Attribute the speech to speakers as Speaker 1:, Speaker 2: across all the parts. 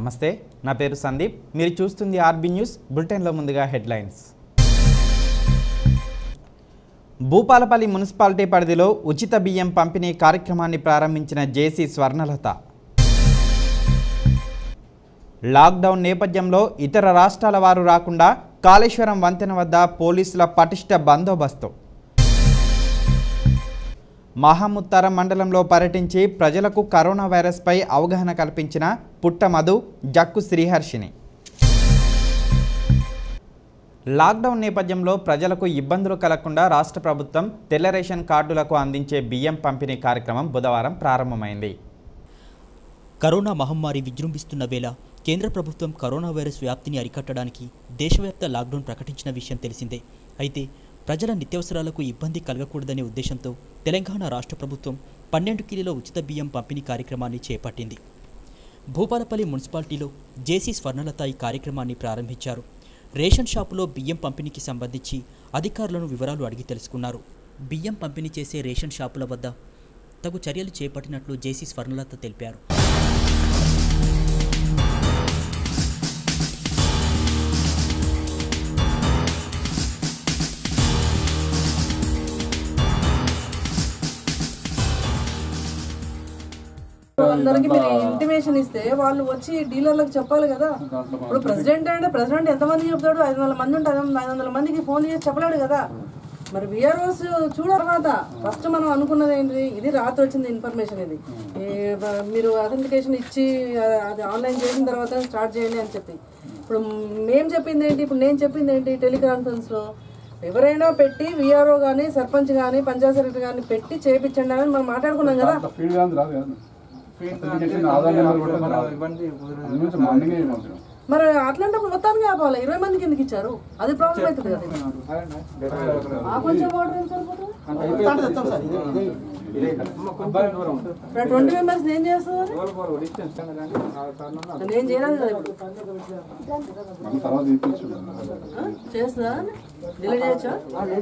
Speaker 1: నమస్తే నా పేరు సందీప్ మీరు చూస్తుంది ఆర్బీ న్యూస్ బులెటిన్లో ముందుగా హెడ్లైన్స్ భూపాలపల్లి మున్సిపాలిటీ పరిధిలో ఉచిత బియ్యం పంపిణీ కార్యక్రమాన్ని ప్రారంభించిన జేసీ స్వర్ణలత లాక్డౌన్ నేపథ్యంలో ఇతర రాష్ట్రాల వారు రాకుండా కాళేశ్వరం వంతెన వద్ద పోలీసుల పటిష్ట బందోబస్తు మహాముత్తారం మండలంలో పర్యటించి ప్రజలకు కరోనా వైరస్పై అవగాహన కల్పించిన పుట్ట మధు జక్కు శ్రీహర్షిని లాక్డౌన్ నేపథ్యంలో ప్రజలకు ఇబ్బందులు కలగకుండా రాష్ట్ర ప్రభుత్వం తెల్ల రేషన్ కార్డులకు అందించే బియ్యం పంపిణీ కార్యక్రమం బుధవారం ప్రారంభమైంది
Speaker 2: కరోనా మహమ్మారి విజృంభిస్తున్న వేళ కేంద్ర ప్రభుత్వం కరోనా వైరస్ వ్యాప్తిని అరికట్టడానికి దేశవ్యాప్త లాక్డౌన్ ప్రకటించిన విషయం తెలిసిందే అయితే ప్రజల నిత్యావసరాలకు ఇబ్బంది కలగకూడదనే ఉద్దేశంతో తెలంగాణ రాష్ట్ర ప్రభుత్వం పన్నెండు కిలోల ఉచిత బియ్యం పంపిణీ కార్యక్రమాన్ని చేపట్టింది భూపాలపల్లి మున్సిపాలిటీలో జేసీ స్వర్ణలత ఈ కార్యక్రమాన్ని ప్రారంభించారు రేషన్ షాపులో బియ్యం పంపిణీకి సంబంధించి అధికారులను వివరాలు అడిగి తెలుసుకున్నారు బియ్యం పంపిణీ చేసే రేషన్ షాపుల వద్ద తగు చర్యలు చేపట్టినట్లు జేసీ స్వర్ణలత తెలిపారు
Speaker 3: అందరికి మీరు ఇంటిమేషన్ ఇస్తే వాళ్ళు వచ్చి డీలర్లకు చెప్పాలి కదా ఇప్పుడు ప్రెసిడెంట్ అంటే ప్రెసిడెంట్ ఎంతమంది చెప్తాడు ఐదు వందల మంది ఉంటే ఐదు వందల మందికి ఫోన్ చేసి చెప్పలేడు కదా మరి విఆర్ఓస్ చూడ తర్వాత ఫస్ట్ మనం అనుకున్నది ఏంటి ఇది రాత్రి వచ్చింది ఇన్ఫర్మేషన్ ఇది ఈ బ- మీరు అథెంటికేషన్ ఇచ్చి ఆ- అది ఆన్లైన్ చేసిన తర్వాత స్టార్ట్ చేయండి అని చెప్పి ఇప్పుడు మేము చెప్పింది ఏంటి ఇప్పుడు నేను చెప్పింది ఏంటి టెలికాన్ఫరెన్స్లో ఎవరైనా పెట్టి విఆర్ఓ కానీ సర్పంచ్ కానీ పంచాయత్ సెక్రటరీ కానీ పెట్టి చేపించండి అని మనం మాట్లాడుకున్నాం కదా
Speaker 4: ఫీల్డ్ గాంధీ రాదు కదా అప్లికేషన్ ఆధార్ నెంబర్ కూడా రాదు అందు నుంచి మార్నింగే ఇవ్వాలి
Speaker 3: మరి అట్లాంటప్పుడు మొత్తానికి ఆపాలి ఇరవై మందికి ఎందుకు ఇచ్చారు అది ప్రాబ్లం అవుతుంది కదా ఆ కొంచెం వాటర్ ఏం సరిపోతుంది ట్వంటీ మెంబర్స్ ఏం చేస్తుంది నేను చేయలేదు కదా ఇప్పుడు
Speaker 4: మన తర్వాత ఇప్పించు
Speaker 3: ఆ? చేస్తుందా డిలే చేయొచ్చా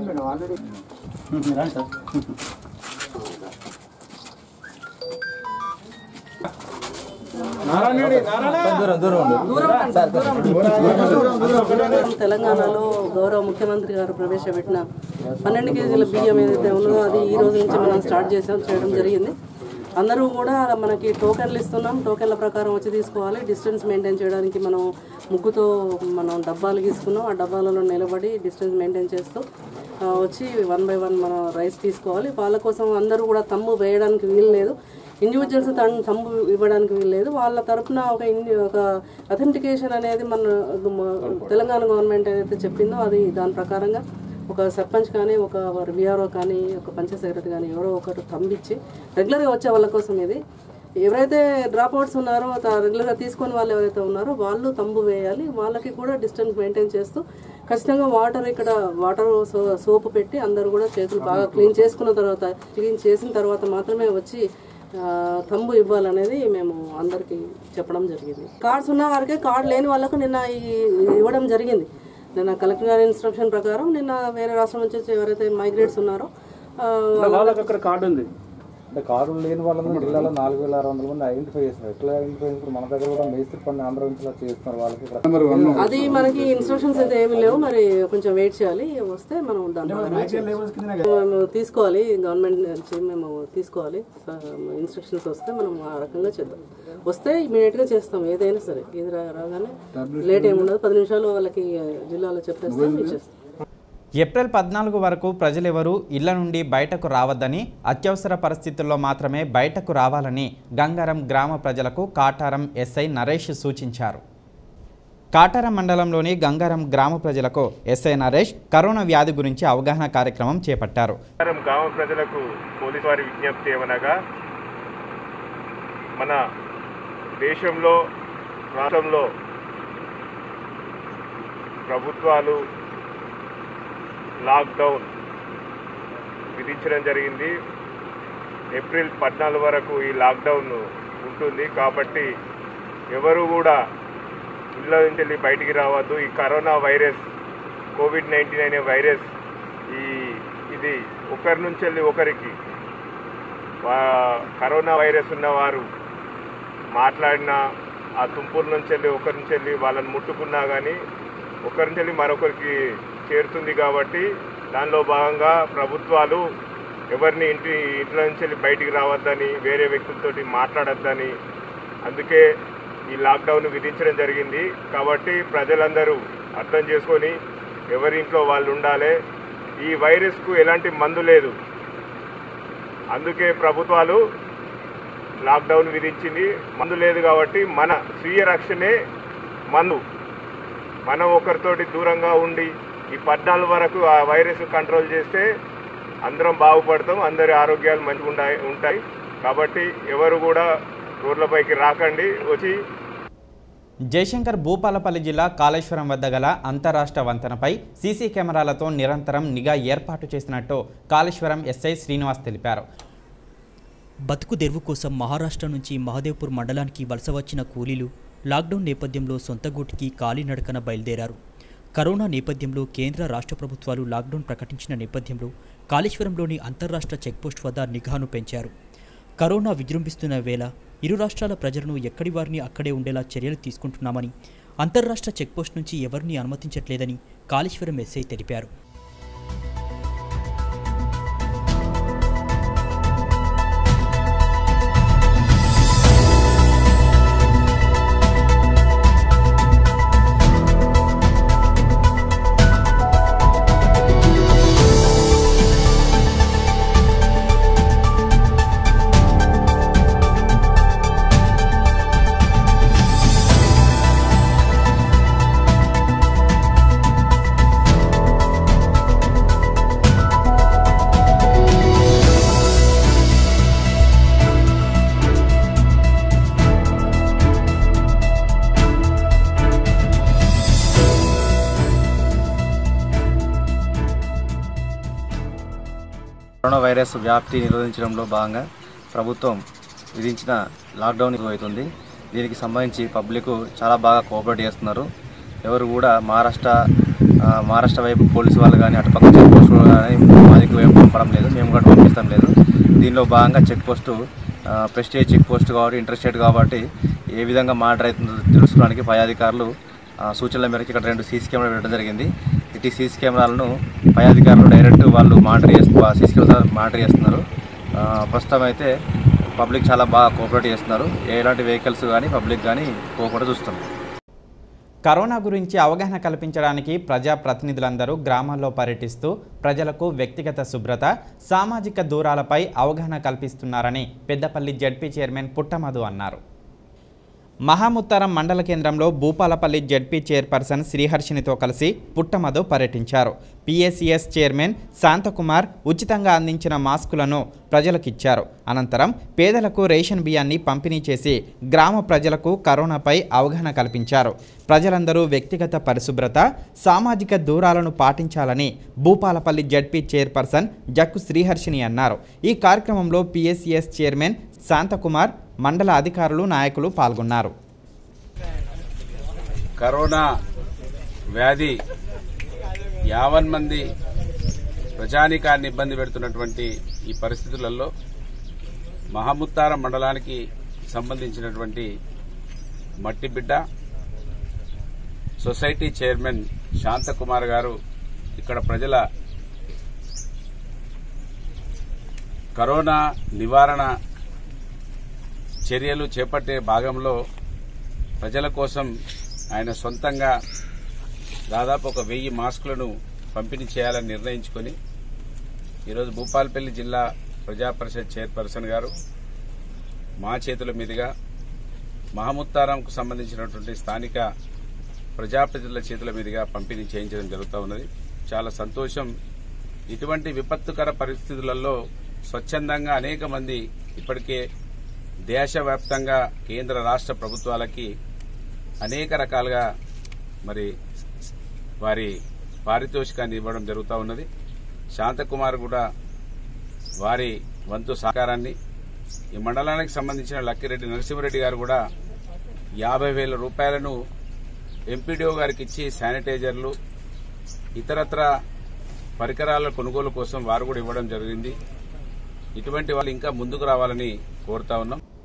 Speaker 3: తెలంగాణలో గౌరవ ముఖ్యమంత్రి గారు ప్రవేశపెట్టిన పన్నెండు కేజీల బియ్యం ఏదైతే ఉన్నదో అది ఈ రోజు నుంచి మనం స్టార్ట్ చేసాం చేయడం జరిగింది అందరూ కూడా మనకి టోకెన్లు ఇస్తున్నాం టోకెన్ల ప్రకారం వచ్చి తీసుకోవాలి డిస్టెన్స్ మెయింటైన్ చేయడానికి మనం ముగ్గుతో మనం డబ్బాలు తీసుకున్నాం ఆ డబ్బాలలో నిలబడి డిస్టెన్స్ మెయింటైన్ చేస్తూ ఆ, వచ్చి వన్ బై వన్ మనం రైస్ తీసుకోవాలి వాళ్ళ కోసం అందరూ కూడా తమ్ము వేయడానికి వీలు లేదు ఇండివిజువల్స్ తను తమ్ము ఇవ్వడానికి వీల్లేదు వాళ్ళ తరపున ఒక ఇండి ఒక అథెంటికేషన్ అనేది మన మ- తెలంగాణ గవర్నమెంట్ ఏదైతే చెప్పిందో అది దాని ప్రకారంగా ఒక సర్పంచ్ కానీ ఒక విఆర్ఓ కానీ ఒక పంచాయత్ సెక్రటరీ కానీ ఎవరో ఒకరు తంబిచ్చి రెగ్యులర్గా వచ్చే వాళ్ళ కోసం ఇది ఎవరైతే డ్రాప్ అవుట్స్ ఉన్నారో త- రెగ్యులర్గా తీసుకొని వాళ్ళు ఎవరైతే ఉన్నారో వాళ్ళు తంబు వేయాలి వాళ్ళకి కూడా డిస్టెన్స్ మెయింటైన్ చేస్తూ ఖచ్చితంగా వాటర్ ఇక్కడ వాటర్ సోప్ పెట్టి అందరూ కూడా చేతులు బాగా క్లీన్ చేసుకున్న తర్వాత క్లీన్ చేసిన తర్వాత మాత్రమే వచ్చి ఆ, తంబు ఇవ్వాలనేది మేము అందరికీ చెప్పడం జరిగింది కార్డ్స్ ఉన్న వారికే కార్డ్ లేని వాళ్ళకు నిన్న ఈ ఇవ్వడం జరిగింది నిన్న కలెక్టర్ గారి ఇన్స్ట్రక్షన్ ప్రకారం నిన్న వేరే రాష్ట్రం నుంచి వచ్చి ఎవరైతే మైగ్రేట్స్ ఉన్నారో ఆ,
Speaker 5: వాళ్ళకి అక్కడ కార్డు ఉంది అంటే కార్డు లేని వాళ్ళని జిల్లాలో నాలుగు వేల ఆరు వందల మంది ఐడెంటిఫై చేస్తున్నారు ఎట్లా ఐడెంటిఫై ఇప్పుడు మన దగ్గర కూడా మేస్త్రి పని ఆంధ్ర నుంచి ఇలా చేస్తున్నారు వాళ్ళకి ఇక్కడ
Speaker 4: నెంబర్ వన్
Speaker 3: అది మనకి ఇన్స్ట్రక్షన్స్ అయితే ఏమీ లేవు మరి కొంచెం వెయిట్ చేయాలి వస్తే మనం దాని ప్రకారం మేము తీసుకోవాలి గవర్నమెంట్ నుంచి మేము తీసుకోవాలి ఇన్స్ట్రక్షన్స్ వస్తే మనం ఆ రకంగా చేద్దాం వస్తే ఇమీడియట్ గా చేస్తాం ఏదైనా సరే ఇది రా- రాగానే లేట్ ఏమి ఉండదు పది నిమిషాలు వాళ్ళకి జిల్లాలో చెప్పేస్తే ఇచ్చేస్తాం
Speaker 1: ఏప్రిల్ పద్నాలుగు వరకు ప్రజలెవరూ ఇళ్ల నుండి బయటకు రావద్దని అత్యవసర పరిస్థితుల్లో మాత్రమే బయటకు రావాలని గంగారం గ్రామ ప్రజలకు కాటారం ఎస్ఐ నరేష్ సూచించారు కాటారం మండలంలోని గంగారం గ్రామ ప్రజలకు ఎస్ఐ నరేష్ కరోనా వ్యాధి గురించి అవగాహన కార్యక్రమం చేపట్టారు
Speaker 6: నగరం గ్రామ ప్రజలకు పోలీసు వారి విజ్ఞప్తి ఏమనగా మన దేశంలో రాష్ట్రంలో ప్రభుత్వాలు లాక్డౌన్ విధించడం జరిగింది ఏప్రిల్ పద్నాలుగు వరకు ఈ లాక్డౌన్ ఉంటుంది కాబట్టి ఎవరు కూడా ఇళ్ళ నుంచి వెళ్ళి బయటికి రావద్దు ఈ కరోనా వైరస్ కోవిడ్ నైన్టీన్ అనే వైరస్ ఈ ఇది ఒకరి నుంచి వెళ్ళి ఒకరికి వా- కరోనా వైరస్ ఉన్నవారు మాట్లాడినా ఆ తుంపూరు నుంచి వెళ్ళి ఒకరి నుంచి వెళ్ళి వాళ్ళని ముట్టుకున్నా కానీ ఒకరి నుంచి వెళ్ళి మరొకరికి చేరుతుంది కాబట్టి దానిలో భాగంగా ప్రభుత్వాలు ఎవరిని ఇంటి ఇంట్లో నుంచి వెళ్ళి బయటికి రావద్దని వేరే వ్యక్తులతోటి మాట్లాడొద్దని అందుకే ఈ లాక్డౌన్ విధించడం జరిగింది కాబట్టి ప్రజలందరూ అర్థం చేసుకొని ఎవరి ఇంట్లో వాళ్ళు ఉండాలి ఈ వైరస్కు ఎలాంటి మందు లేదు అందుకే ప్రభుత్వాలు లాక్డౌన్ విధించింది మందు లేదు కాబట్టి మన స్వీయ రక్షణే మందు మనం ఒకరితోటి దూరంగా ఉండి ఈ పద్నాలుగు వరకు ఆ వైరస్ కంట్రోల్ చేస్తే అందరం బాగుపడతాం అందరి ఆరోగ్యాలు మంచిగా ఉంటాయి ఉంటాయి కాబట్టి ఎవరు కూడా రోడ్లపైకి రాకండి వచ్చి
Speaker 1: జయశంకర్ భూపాలపల్లి జిల్లా కాళేశ్వరం వద్ద గల అంతరాష్ట్ర వంతెనపై సీసీ కెమెరాలతో నిరంతరం నిఘా ఏర్పాటు చేసినట్టు కాళేశ్వరం ఎస్ఐ శ్రీనివాస్ తెలిపారు
Speaker 2: బతుకు తెరువు కోసం మహారాష్ట్ర నుంచి మహదేవ్పూర్ మండలానికి వలస వచ్చిన కూలీలు లాక్డౌన్ నేపథ్యంలో సొంత గూటికి కాలినడకన బయలుదేరారు కరోనా నేపథ్యంలో కేంద్ర రాష్ట్ర ప్రభుత్వాలు లాక్డౌన్ ప్రకటించిన నేపథ్యంలో కాళేశ్వరంలోని అంతర్రాష్ట్ర చెక్పోస్ట్ వద్ద నిఘాను పెంచారు కరోనా విజృంభిస్తున్న వేళ ఇరు రాష్ట్రాల ప్రజలను ఎక్కడి వారిని అక్కడే ఉండేలా చర్యలు తీసుకుంటున్నామని అంతర్రాష్ట్ర చెక్పోస్ట్ నుంచి ఎవరిని అనుమతించట్లేదని కాళేశ్వరం ఎస్ఐ తెలిపారు
Speaker 7: కరోనా వైరస్ వ్యాప్తి నిరోధించడంలో భాగంగా ప్రభుత్వం విధించిన లాక్డౌన్ అవుతుంది దీనికి సంబంధించి పబ్లిక్ చాలా బాగా కోఆపరేట్ చేస్తున్నారు ఎవరు కూడా మహారాష్ట్ర ఆ, మహారాష్ట్ర వైపు పోలీసు వాళ్ళు కానీ అటుపక్క చెక్ పోస్ట్ కానీ మాదికి వైపు పంపడం లేదు మేము కూడా పంపిస్తాం లేదు దీనిలో భాగంగా check post prestige check post కాబట్టి ఇంట్రెస్టెడ్ కాబట్టి ఏ విధంగా మాటర్ అవుతుందో తెలుసుకోవడానికి పై అధికారులు ఆ, సూచనల మేరకు ఇక్కడ రెండు సీసీ కెమెరా పెట్టడం జరిగింది ఇటు సీసీ కెమెరాలను పై అధికారులు డైరెక్ట్ వాళ్ళు మానిటర్ చేస్తూ సీసీ కెమెరా మానిటర్ చేస్తున్నారు ఆ, ప్రస్తుతం అయితే పబ్లిక్ చాలా బాగా కోఆపరేట్ చేస్తున్నారు ఎలాంటి వెహికల్స్ కానీ పబ్లిక్ కానీ పోకుండా చూస్తున్నారు
Speaker 1: కరోనా గురించి అవగాహన కల్పించడానికి ప్రజాప్రతినిధులందరూ గ్రామాల్లో పర్యటిస్తూ ప్రజలకు వ్యక్తిగత శుభ్రత సామాజిక దూరాలపై అవగాహన కల్పిస్తున్నారని పెద్దపల్లి జడ్పీ చైర్మన్ పుట్టమధు అన్నారు మహాముత్తారం మండల కేంద్రంలో భూపాలపల్లి జడ్పీ చైర్పర్సన్ శ్రీహర్షినితో కలిసి పుట్టమధు పర్యటించారు పిఎస్సిఎస్ చైర్మన్ శాంతకుమార్ ఉచితంగా అందించిన మాస్కులను ప్రజలకిచ్చారు అనంతరం పేదలకు రేషన్ బియ్యాన్ని పంపిణీ చేసి గ్రామ ప్రజలకు కరోనాపై అవగాహన కల్పించారు ప్రజలందరూ వ్యక్తిగత పరిశుభ్రత సామాజిక దూరాలను పాటించాలని భూపాలపల్లి జడ్పీ చైర్పర్సన్ జక్కు శ్రీహర్షిని అన్నారు ఈ కార్యక్రమంలో పిఎస్సిఎస్ చైర్మన్ శాంతకుమార్ మండల అధికారులు నాయకులు పాల్గొన్నారు
Speaker 8: కరోనా వ్యాధి యావన్ మంది ప్రజానికాన్ని ఇబ్బంది పెడుతున్నటువంటి ఈ పరిస్థితులలో మహముత్తారం మండలానికి సంబంధించినటువంటి మట్టిబిడ్డ సొసైటీ చైర్మన్ శాంతకుమార్ గారు ఇక్కడ ప్రజల కరోనా నివారణ చర్యలు చేపట్టే భాగంలో ప్రజల కోసం ఆయన సొంతంగా దాదాపు ఒక వెయ్యి మాస్కులను పంపిణీ చేయాలని నిర్ణయించుకొని ఈరోజు భూపాలపల్లి జిల్లా ప్రజా పరిషత్ చైర్పర్సన్ గారు మా చేతుల మీదుగా మహముత్తారంకు సంబంధించినటువంటి స్థానిక ప్రజాప్రతినిధుల చేతుల మీదుగా పంపిణీ చేయించడం జరుగుతూ ఉన్నది చాలా సంతోషం ఇటువంటి విపత్తుకర పరిస్థితులలో స్వచ్ఛందంగా అనేక మంది ఇప్పటికే దేశవ్యాప్తంగా కేంద్ర రాష్ట్ర ప్రభుత్వాలకి అనేక రకాలుగా మరి వారి పారితోషికాన్ని ఇవ్వడం జరుగుతూ ఉన్నది శాంతకుమార్ కూడా వారి వంతు సహకారాన్ని ఈ మండలానికి సంబంధించిన లక్కిరెడ్డి నరసింహారెడ్డి గారు కూడా యాభై వేల రూపాయలను ఎంపీడీఓ గారికి ఇచ్చి శానిటైజర్లు ఇతరత్ర పరికరాల కొనుగోలు కోసం వారు కూడా ఇవ్వడం జరిగింది ఇటువంటి వాళ్ళు ఇంకా ముందుకు రావాలని కోరుతా ఉన్నాం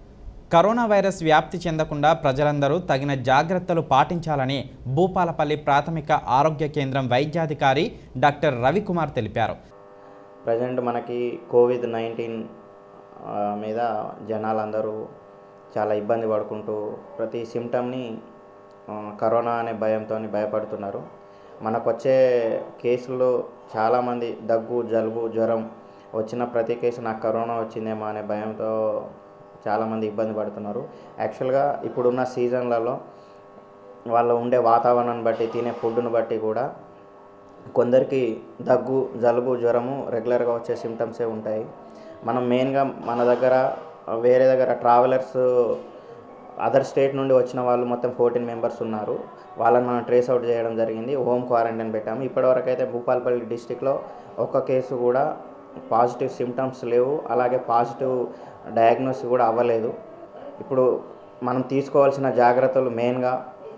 Speaker 1: కరోనా వైరస్ వ్యాప్తి చెందకుండా ప్రజలందరూ తగిన జాగ్రత్తలు పాటించాలని భూపాలపల్లి ప్రాథమిక ఆరోగ్య కేంద్రం వైద్యాధికారి డాక్టర్ రవికుమార్ తెలిపారు
Speaker 9: ప్రజెంట్ మనకి కోవిడ్ నైన్టీన్ మీద జనాలందరూ చాలా ఇబ్బంది పడుకుంటూ ప్రతి సిమ్టమ్ని కరోనా అనే భయంతో భయపడుతున్నారు మనకు వచ్చే కేసుల్లో చాలామంది దగ్గు జలుబు జ్వరం వచ్చిన ప్రతి కేసు నాకు కరోనా వచ్చిందేమో అనే భయంతో చాలామంది ఇబ్బంది పడుతున్నారు యాక్చువల్గా ఇప్పుడున్న సీజన్లలో వాళ్ళు ఉండే వాతావరణాన్ని బట్టి తినే ఫుడ్ను బట్టి కూడా కొందరికి దగ్గు జలుబు జ్వరము రెగ్యులర్గా వచ్చే సిమ్టమ్సే ఉంటాయి మనం మెయిన్గా మన దగ్గర వేరే దగ్గర ట్రావెలర్స్ అదర్ స్టేట్ నుండి వచ్చిన వాళ్ళు మొత్తం ఫోర్టీన్ మెంబర్స్ ఉన్నారు వాళ్ళని మనం ట్రేస్ అవుట్ చేయడం జరిగింది హోమ్ క్వారంటైన్ పెట్టాము ఇప్పటివరకు అయితే భూపాలపల్లి డిస్టిక్లో ఒక్క కేసు కూడా పాజిటివ్ సిమ్టమ్స్ లేవు అలాగే పాజిటివ్ డయాగ్నోస్ కూడా అవ్వలేదు ఇప్పుడు మనం తీసుకోవాల్సిన జాగ్రత్తలు మెయిన్గా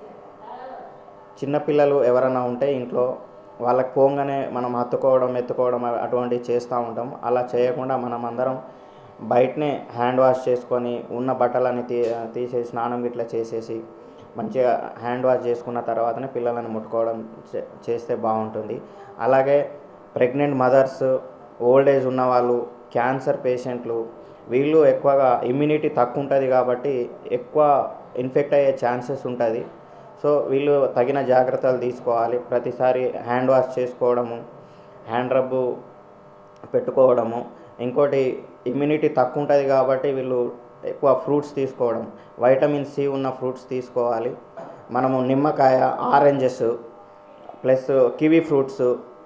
Speaker 9: చిన్నపిల్లలు ఎవరైనా ఉంటే ఇంట్లో వాళ్ళకి పోగానే మనం హత్తుకోవడం ఎత్తుకోవడం అటువంటివి చేస్తూ ఉంటాం అలా చేయకుండా మనం అందరం బయటనే హ్యాండ్ వాష్ చేసుకొని ఉన్న బట్టలని తీ తీసేసి స్నానం ఇట్లా చేసేసి మంచిగా హ్యాండ్ వాష్ చేసుకున్న తర్వాతనే పిల్లలను ముట్టుకోవడం చే- చేస్తే బాగుంటుంది అలాగే ప్రెగ్నెంట్ మదర్స్ ఓల్డ్ ఏజ్ ఉన్నవాళ్ళు క్యాన్సర్ పేషెంట్లు వీళ్ళు ఎక్కువగా ఇమ్యూనిటీ తక్కువ ఉంటుంది కాబట్టి ఎక్కువ ఇన్ఫెక్ట్ అయ్యే ఛాన్సెస్ ఉంటుంది సో వీళ్ళు తగిన జాగ్రత్తలు తీసుకోవాలి ప్రతిసారి హ్యాండ్ వాష్ చేసుకోవడము హ్యాండ్ రబ్బు పెట్టుకోవడము ఇంకోటి ఇమ్యూనిటీ తక్కువ ఉంటుంది కాబట్టి వీళ్ళు ఎక్కువ ఫ్రూట్స్ తీసుకోవడం వైటమిన్ సి ఉన్న ఫ్రూట్స్ తీసుకోవాలి మనము నిమ్మకాయ ఆరెంజెస్ ప్లస్ కివీ ఫ్రూట్స్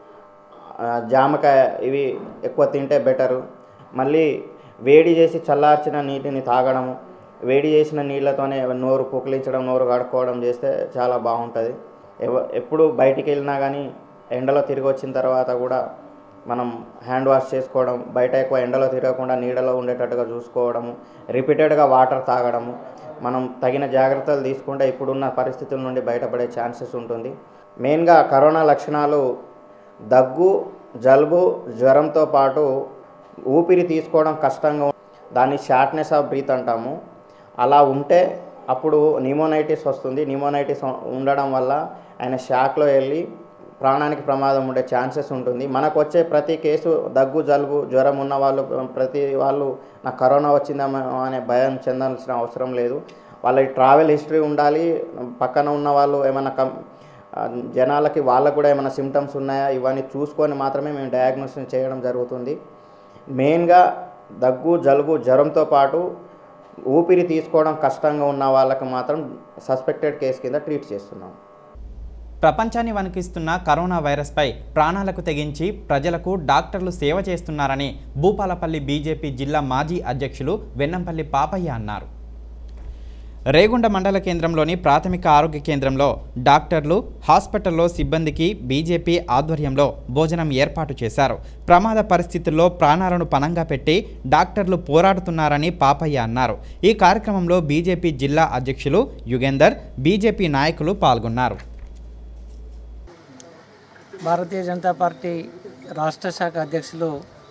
Speaker 9: ఆ, జామకాయ ఇవి ఎక్కువ తింటే బెటరు మళ్ళీ వేడి చేసి చల్లార్చిన నీటిని తాగడము వేడి చేసిన నీళ్ళతోనే నోరు పుకిలించడం నోరు కడుక్కోవడం చేస్తే చాలా బాగుంటుంది ఎవ ఎప్పుడు బయటికి వెళ్ళినా కానీ ఎండలో తిరిగి వచ్చిన తర్వాత కూడా మనం హ్యాండ్ వాష్ చేసుకోవడం బయట ఎక్కువ ఎండలో తిరగకుండా నీడలో ఉండేటట్టుగా చూసుకోవడము రిపీటెడ్గా వాటర్ తాగడము మనం తగిన జాగ్రత్తలు తీసుకుంటే ఇప్పుడున్న పరిస్థితుల నుండి బయటపడే ఛాన్సెస్ ఉంటుంది మెయిన్గా కరోనా లక్షణాలు దగ్గు జలుబు జ్వరంతో పాటు ఊపిరి తీసుకోవడం కష్టంగా ఉం- దాన్ని షార్ట్నెస్ ఆఫ్ బ్రీత్ అంటాము అలా ఉంటే అప్పుడు నిమోనైటిస్ వస్తుంది నిమోనైటిస్ ఉండడం వల్ల ఆయన షాక్లో వెళ్ళి ప్రాణానికి ప్రమాదం ఉండే ఛాన్సెస్ ఉంటుంది మనకు వచ్చే ప్రతి కేసు దగ్గు జలుబు జ్వరం ఉన్న వాళ్ళు ప్రతి వాళ్ళు నాకు కరోనా వచ్చిందేమో అనే భయం చెందాల్సిన అవసరం లేదు వాళ్ళ ట్రావెల్ హిస్టరీ ఉండాలి పక్కన ఉన్న వాళ్ళు ఏమైనా కం ఆ, జనాలకి వాళ్ళకు కూడా ఏమైనా సిమ్టమ్స్ ఉన్నాయా ఇవన్నీ చూసుకొని మాత్రమే మేము డయాగ్నోసిస్ చేయడం జరుగుతుంది మెయిన్గా దగ్గు జలుబు జ్వరంతో పాటు ఊపిరి తీసుకోవడం కష్టంగా ఉన్న వాళ్ళకి మాత్రం సస్పెక్టెడ్ కేసు కింద ట్రీట్ చేస్తున్నాం
Speaker 1: ప్రపంచాన్ని వణికిస్తున్న కరోనా వైరస్పై ప్రాణాలకు తెగించి ప్రజలకు డాక్టర్లు సేవ చేస్తున్నారని భూపాలపల్లి బీజేపీ జిల్లా మాజీ అధ్యక్షులు వెన్నంపల్లి పాపయ్య అన్నారు రేగుండ మండల కేంద్రంలోని ప్రాథమిక ఆరోగ్య కేంద్రంలో డాక్టర్లు హాస్పిటల్లో సిబ్బందికి బీజేపీ ఆధ్వర్యంలో భోజనం ఏర్పాటు చేశారు ప్రమాద పరిస్థితుల్లో ప్రాణాలను పణంగా పెట్టి డాక్టర్లు పోరాడుతున్నారని పాపయ్య అన్నారు ఈ కార్యక్రమంలో బీజేపీ జిల్లా అధ్యక్షులు యుగేందర్ బీజేపీ నాయకులు పాల్గొన్నారు
Speaker 10: భారతీయ జనతా పార్టీ రాష్ట్ర శాఖ అధ్యక్షులు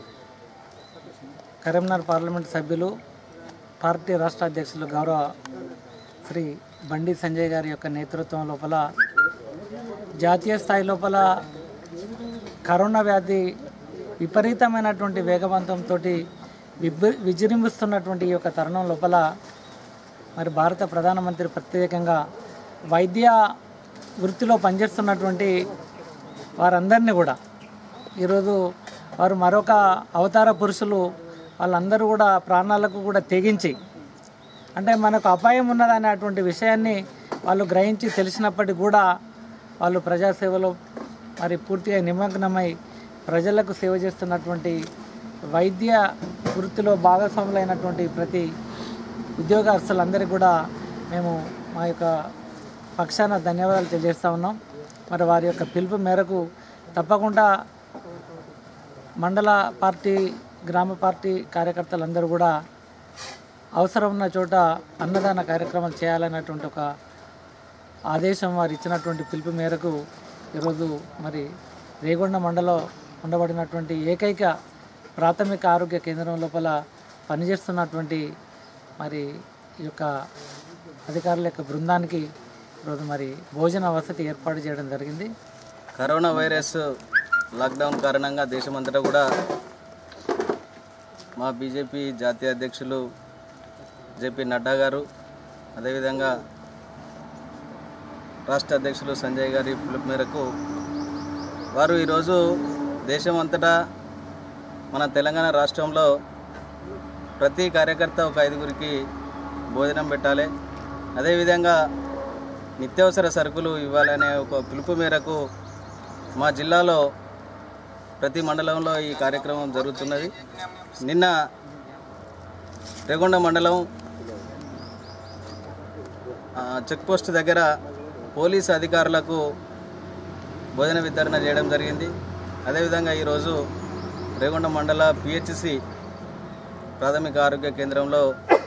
Speaker 10: కరీంనగర్ పార్లమెంట్ సభ్యులు పార్టీ రాష్ట్ర అధ్యక్షులు గౌరవ శ్రీ బండి సంజయ్ గారి యొక్క నేతృత్వం లోపల జాతీయ స్థాయి లోపల కరోనా వ్యాధి విపరీతమైనటువంటి వేగవంతంతో విబ విజృంభిస్తున్నటువంటి ఈ యొక్క తరుణం లోపల మరి భారత ప్రధానమంత్రి ప్రత్యేకంగా వైద్య వృత్తిలో పనిచేస్తున్నటువంటి వారందరినీ కూడా ఈరోజు వారు మరొక అవతార పురుషులు వాళ్ళందరూ కూడా ప్రాణాలకు కూడా తెగించి అంటే మనకు అపాయం ఉన్నదనేటువంటి విషయాన్ని వాళ్ళు గ్రహించి తెలిసినప్పటికీ కూడా వాళ్ళు ప్రజాసేవలో మరి పూర్తిగా నిమగ్నమై ప్రజలకు సేవ చేస్తున్నటువంటి వైద్య వృత్తిలో భాగస్వాములైనటువంటి ప్రతి ఉద్యోగస్తులందరికీ కూడా మేము మా యొక్క పక్షాన ధన్యవాదాలు తెలియజేస్తా ఉన్నాం మరి వారి యొక్క పిలుపు మేరకు తప్పకుండా మండల పార్టీ గ్రామ పార్టీ కార్యకర్తలందరూ కూడా అవసరం ఉన్న చోట అన్నదాన కార్యక్రమాలు చేయాలన్నటువంటి ఒక ఆదేశం వారు ఇచ్చినటువంటి పిలుపు మేరకు ఈరోజు మరి రేగొండ మండలం ఉండబడినటువంటి ఏకైక ప్రాథమిక ఆరోగ్య కేంద్రం లోపల పనిచేస్తున్నటువంటి మరి ఈ యొక్క అధికారుల యొక్క బృందానికి ఈరోజు మరి భోజన వసతి ఏర్పాటు చేయడం జరిగింది
Speaker 7: కరోనా వైరస్ లాక్డౌన్ కారణంగా దేశమంతటా కూడా మా బీజేపీ జాతీయ అధ్యక్షులు జేపీ నడ్డా గారు అదేవిధంగా రాష్ట్ర అధ్యక్షులు సంజయ్ గారి పిలుపు మేరకు వారు ఈరోజు దేశం అంతటా మన తెలంగాణ రాష్ట్రంలో ప్రతి కార్యకర్త ఒక ఐదుగురికి భోజనం పెట్టాలి అదేవిధంగా నిత్యావసర సరుకులు ఇవ్వాలనే ఒక పిలుపు మేరకు మా జిల్లాలో ప్రతి మండలంలో ఈ కార్యక్రమం జరుగుతున్నది నిన్న రేగొండ మండలం ఆ, చెక్ పోస్ట్ దగ్గర పోలీసు అధికారులకు భోజన వితరణ చేయడం జరిగింది అదేవిధంగా ఈరోజు రేగొండ మండల పిహెచ్సి ప్రాథమిక ఆరోగ్య కేంద్రంలో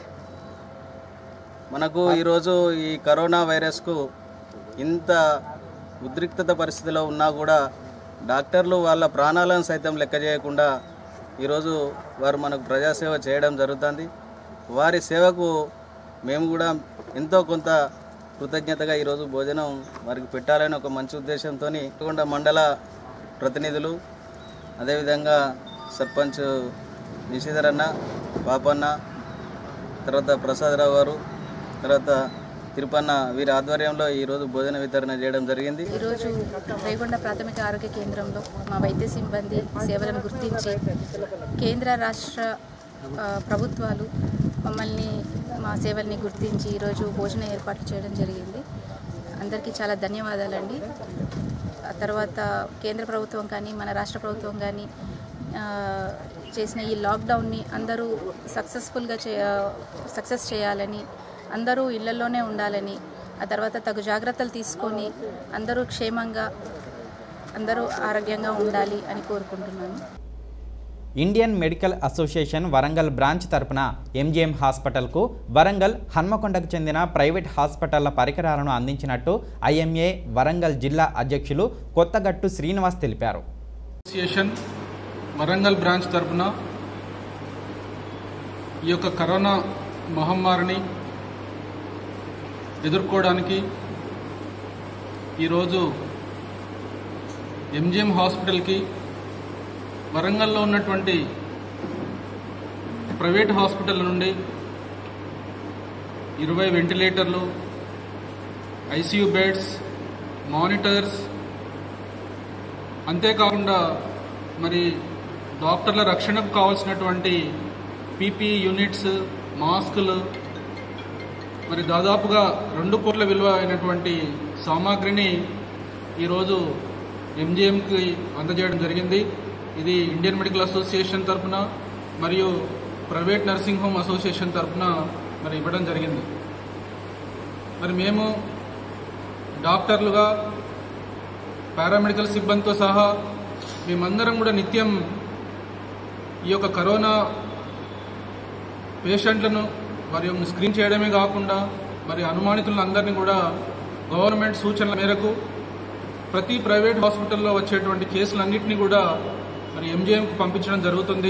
Speaker 7: మనకు ఈరోజు ఈ కరోనా వైరస్కు ఇంత ఉద్రిక్తత పరిస్థితిలో ఉన్నా కూడా డాక్టర్లు వాళ్ళ ప్రాణాలను సైతం లెక్క చేయకుండా ఈరోజు వారు మనకు ప్రజాసేవ చేయడం జరుగుతుంది వారి సేవకు మేము కూడా ఎంతో కొంత కృతజ్ఞతగా ఈరోజు భోజనం వారికి పెట్టాలని ఒక మంచి ఉద్దేశంతో కొండ మండల ప్రతినిధులు అదేవిధంగా సర్పంచ్ నిషిధర్ అన్న పాపన్న తర్వాత ప్రసాదరావు గారు తర్వాత తిరుపన్న వీరి ఆధ్వర్యంలో ఈరోజు భోజన వితరణ చేయడం జరిగింది
Speaker 11: ఈరోజు రేగొండ ప్రాథమిక ఆరోగ్య కేంద్రంలో మా వైద్య సిబ్బంది సేవలను గుర్తించి కేంద్ర రాష్ట్ర ఆ, ప్రభుత్వాలు మమ్మల్ని మా సేవల్ని గుర్తించి ఈరోజు భోజన ఏర్పాటు చేయడం జరిగింది అందరికీ చాలా ధన్యవాదాలండి ఆ తర్వాత కేంద్ర ప్రభుత్వం కానీ మన రాష్ట్ర ప్రభుత్వం కానీ ఆ, చేసిన ఈ లాక్డౌన్ని అందరూ సక్సెస్ఫుల్గా చే సక్సెస్ చేయాలని అందరూ ఇళ్లలోనే ఉండాలని ఆ తర్వాత తగు జాగ్రత్తలు తీసుకొని అందరూ క్షేమంగా అందరూ ఆరోగ్యంగా ఉండాలి అని కోరుకుంటున్నాను
Speaker 1: Indian Medical Association Warangal branch తరపున ఎంజిఎం హాస్పిటల్కు వరంగల్ హన్మకొండకు చెందిన ప్రైవేట్ హాస్పిటళ్ల పరికరాలను అందించినట్టు ఐఎంఏ వరంగల్ జిల్లా అధ్యక్షులు కొత్తగట్టు శ్రీనివాస్ తెలిపారు
Speaker 12: అసోసియేషన్ వరంగల్ బ్రాంచ్ తరపున ఈ యొక్క కరోనా మహమ్మారిని ఎదుర్కోవడానికి ఈరోజు ఎంజిఎం హాస్పిటల్కి వరంగల్లో ఉన్నటువంటి ప్రైవేట్ హాస్పిటల్ నుండి ఇరవై వెంటిలేటర్లు ఐసీయూ బెడ్స్ మానిటర్స్ అంతేకాకుండా మరి డాక్టర్ల రక్షణకు కావాల్సినటువంటి పీపీ యూనిట్స్ మాస్కులు మరి దాదాపుగా రెండు కోట్ల విలువ అయినటువంటి సామాగ్రిని ఈరోజు ఎంజిఎంకి అందజేయడం జరిగింది ఇది ఇండియన్ మెడికల్ అసోసియేషన్ తరఫున మరియు ప్రైవేట్ నర్సింగ్ హోమ్ అసోసియేషన్ తరఫున మరి ఇవ్వడం జరిగింది మరి మేము డాక్టర్లుగా పారామెడికల్ సిబ్బందితో సహా మేమందరం కూడా నిత్యం ఈ యొక్క కరోనా పేషెంట్లను మరి స్క్రీన్ చేయడమే కాకుండా మరి అనుమానితులను అందరినీ కూడా గవర్నమెంట్ సూచనల మేరకు ప్రతి ప్రైవేట్ హాస్పిటల్లో వచ్చేటువంటి కేసులన్నింటినీ కూడా మరి ఎంజిఎంకు పంపించడం జరుగుతుంది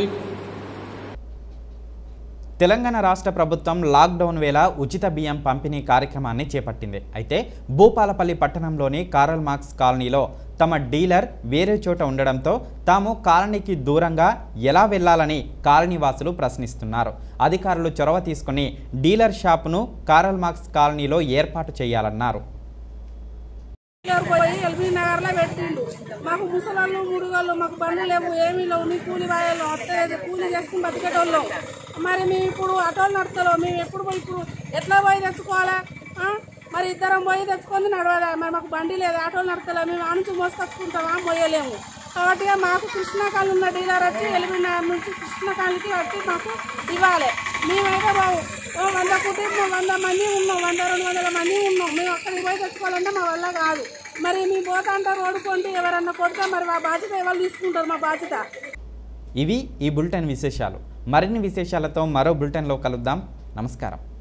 Speaker 1: తెలంగాణ రాష్ట్ర ప్రభుత్వం లాక్డౌన్ వేళ ఉచిత బియ్యం పంపిణీ కార్యక్రమాన్ని చేపట్టింది అయితే భూపాలపల్లి పట్టణంలోని కారల్ మార్క్స్ కాలనీలో తమ డీలర్ వేరే చోట ఉండడంతో తాము కాలనీకి దూరంగా ఎలా వెళ్లాలని కాలనీవాసులు ప్రశ్నిస్తున్నారు అధికారులు చొరవ తీసుకుని డీలర్ షాపును కారల్ మార్క్స్ కాలనీలో ఏర్పాటు చేయాలన్నారు
Speaker 13: గారు పోయి ఎల్బీ నగర్ లో పెట్టిండు మాకు ముసలాళ్ళు ముడుగాళ్ళు మాకు బండ్లు లేవు ఏమీ లేవు నీ కూలి వాయాలు వస్తలేదు కూలి చేసుకుని బతికేటోళ్ళు మరి మేము ఇప్పుడు ఆటోలు నడుపుతాలో మేము ఎప్పుడు పోయి ఇప్పుడు ఎట్లా పోయి తెచ్చుకోవాలా ఆ? మరి ఇద్దరం పోయి తెచ్చుకొని నడవాలి మరి మాకు బండి లేదు ఆటోలు నడుపుతలే మేము ఆ నుంచి మోసుకొచ్చుకుంటామా మోయలేము కాబట్టి ఇక మాకు కృష్ణకాళి ఉన్న డీలర్ వచ్చి ఎల్బీ నగర్ నుంచి కృష్ణకాళికి వచ్చి మాకు ఇవ్వాలి మేమైతే బావు ఓ వంద కుటుంబం వంద మంది ఉన్నాం వంద రెండు వందల మంది ఉన్నాం మేము అక్కడికి పోయి తెచ్చుకోవాలంటే మా వల్ల కాదు మరి మీ పోతా అంటారు ఓడుకుంటే ఎవరన్నా కొడితే మరి మా బాధ్యత ఎవరు తీసుకుంటారు మా బాధ్యత
Speaker 1: ఇవి ఈ బులెటిన్ విశేషాలు మరిన్ని విశేషాలతో మరో బులెటిన్లో కలుద్దాం నమస్కారం